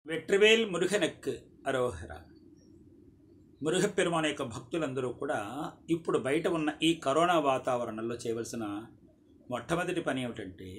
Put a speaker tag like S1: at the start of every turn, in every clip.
S1: వెట్రివేల్ మురుగనెక్ అరోహర మురుగపెరుమాన్ యొక్క భక్తులందరూ కూడా ఇప్పుడు బయట ఉన్న ఈ కరోనా వాతావరణంలో చేయవలసిన మొట్టమొదటి పని ఏమిటంటే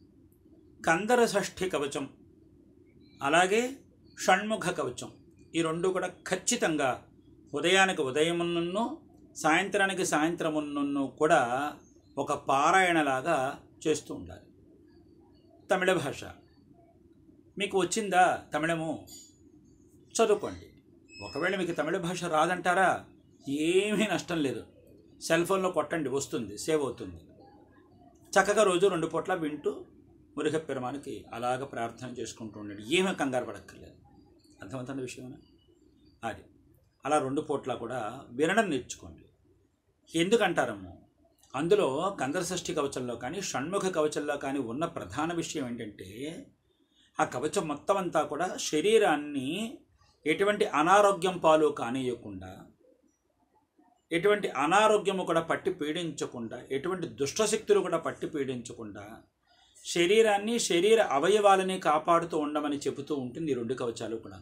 S1: కందర షష్ఠి కవచం అలాగే షణ్ముఖ కవచం ఈ రెండు కూడా ఖచ్చితంగా ఉదయానికి ఉదయమున్ను సాయంత్రానికి సాయంత్రమున్ను కూడా ఒక పారాయణలాగా చేస్తూ ఉండాలి తమిళ భాష మీకు వచ్చిందా తమిళము చదువుకోండి ఒకవేళ మీకు తమిళ భాష రాదంటారా ఏమీ నష్టం లేదు సెల్ ఫోన్లో కొట్టండి వస్తుంది సేవ్ అవుతుంది చక్కగా రోజు రెండు పూట్ల వింటూ మురుగ పెరుమానికి అలాగ ప్రార్థన చేసుకుంటూ ఉండండి ఏమీ కంగారు పడక్కర్లేదు అర్థమవుతున్న విషయమేనా అది అలా రెండు పూట్ల కూడా వినడం నేర్చుకోండి ఎందుకంటారమ్మో అందులో కందర షష్ఠి కవచంలో కానీ షణ్ముఖ కవచంలో కానీ ఉన్న ప్రధాన విషయం ఏంటంటే ఆ కవచం మొత్తం అంతా కూడా శరీరాన్ని ఎటువంటి అనారోగ్యం పాలు కానియకుండా ఎటువంటి అనారోగ్యము కూడా పట్టి పీడించకుండా ఎటువంటి దుష్టశక్తులు కూడా పట్టి పీడించకుండా శరీరాన్ని శరీర అవయవాలని కాపాడుతూ ఉండమని చెబుతూ ఉంటుంది ఈ రెండు కవచాలు కూడా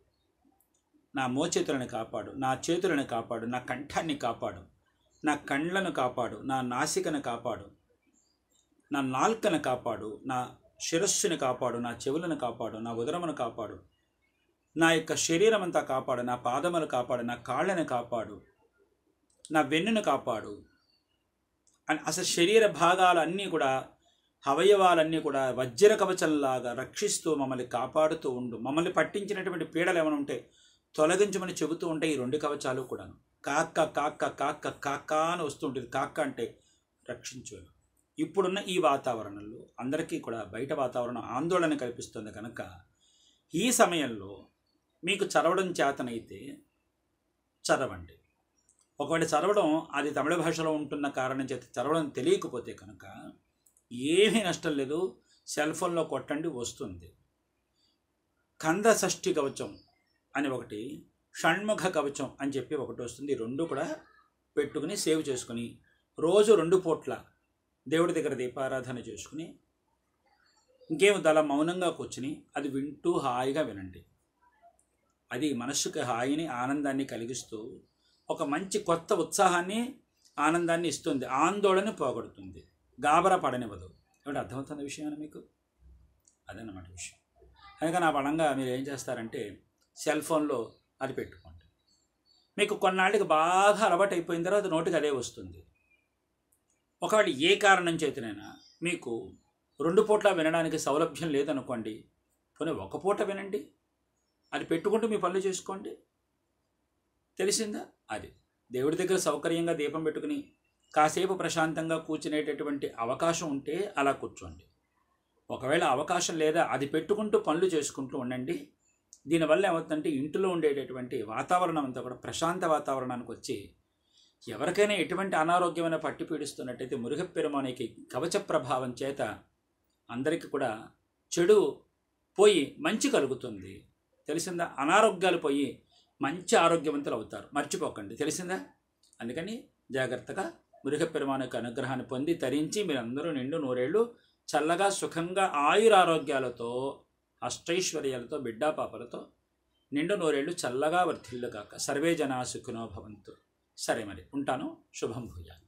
S1: నా మోచేతులను కాపాడు నా చేతులను కాపాడు నా కంఠాన్ని కాపాడు నా కండ్లను కాపాడు నా నాసికను కాపాడు నా నాల్కను కాపాడు నా శిరస్సుని కాపాడు నా చెవులను కాపాడు నా ఉదరమును కాపాడు నా యొక్క శరీరం అంతా కాపాడు నా పాదములు కాపాడు నా కాళ్ళని కాపాడు నా వెన్నును కాపాడు అని అసలు శరీర భాగాలన్నీ కూడా అవయవాలన్నీ కూడా వజ్ర కవచంలాగా రక్షిస్తూ మమ్మల్ని కాపాడుతూ ఉండు మమ్మల్ని పట్టించినటువంటి పీడలు ఏమైనా ఉంటే తొలగించమని చెబుతూ ఉంటే ఈ రెండు కవచాలు కూడాను కాక్క కాక్క కాక్క కాక్క అని వస్తుంటుంది కాక్క అంటే రక్షించు ఇప్పుడున్న ఈ వాతావరణంలో అందరికీ కూడా బయట వాతావరణం ఆందోళన కల్పిస్తుంది కనుక ఈ సమయంలో మీకు చదవడం చేతనైతే చదవండి ఒకవేళ చదవడం అది తమిళ భాషలో ఉంటున్న కారణం చేత చదవడం తెలియకపోతే కనుక ఏమీ నష్టం లేదు సెల్ ఫోన్లో కొట్టండి వస్తుంది కంద షష్ఠి కవచం అని ఒకటి షణ్ముఖ కవచం అని చెప్పి ఒకటి వస్తుంది ఈ రెండు కూడా పెట్టుకుని సేవ్ చేసుకుని రోజు రెండు పూట్ల దేవుడి దగ్గర దీపారాధన చేసుకుని ఇంకేం అలా మౌనంగా కూర్చుని అది వింటూ హాయిగా వినండి అది మనస్సుకి హాయిని ఆనందాన్ని కలిగిస్తూ ఒక మంచి కొత్త ఉత్సాహాన్ని ఆనందాన్ని ఇస్తుంది ఆందోళన పోగొడుతుంది గాబరా పడనివ్వదు ఏమిటి అర్థమవుతున్న విషయం మీకు అదన్నమాట విషయం అందుకని ఆ బలంగా మీరు ఏం చేస్తారంటే సెల్ ఫోన్లో అది పెట్టుకోండి మీకు కొన్నాళ్ళకి బాగా అలవాటు అయిపోయిన తర్వాత నోటికి అదే వస్తుంది ఒకవేళ ఏ కారణం చేతనైనా మీకు రెండు పూట్ల వినడానికి సౌలభ్యం లేదనుకోండి పోనీ ఒక పూట వినండి అది పెట్టుకుంటూ మీ పనులు చేసుకోండి తెలిసిందా అది దేవుడి దగ్గర సౌకర్యంగా దీపం పెట్టుకుని కాసేపు ప్రశాంతంగా కూర్చునేటటువంటి అవకాశం ఉంటే అలా కూర్చోండి ఒకవేళ అవకాశం లేదా అది పెట్టుకుంటూ పనులు చేసుకుంటూ ఉండండి దీనివల్ల ఏమవుతుందంటే ఇంటిలో ఉండేటటువంటి వాతావరణం అంతా కూడా ప్రశాంత వాతావరణానికి వచ్చి ఎవరికైనా ఎటువంటి అనారోగ్యమైన పట్టి పీడిస్తున్నట్టయితే మురుగపెరుమానికి కవచ ప్రభావం చేత అందరికీ కూడా చెడు పోయి మంచి కలుగుతుంది తెలిసిందా అనారోగ్యాలు పోయి మంచి ఆరోగ్యవంతులు అవుతారు మర్చిపోకండి తెలిసిందా అందుకని జాగ్రత్తగా మురుగపెరుమాన్ యొక్క అనుగ్రహాన్ని పొంది తరించి మీరందరూ నిండు నూరేళ్ళు చల్లగా సుఖంగా ఆయురారోగ్యాలతో అష్టైశ్వర్యాలతో బిడ్డా పాపలతో నిండు నూరేళ్ళు చల్లగా వర్ధిల్లు కాక సర్వే జనా సుఖినో భవంతు సరే మరి ఉంటాను శుభం భూయా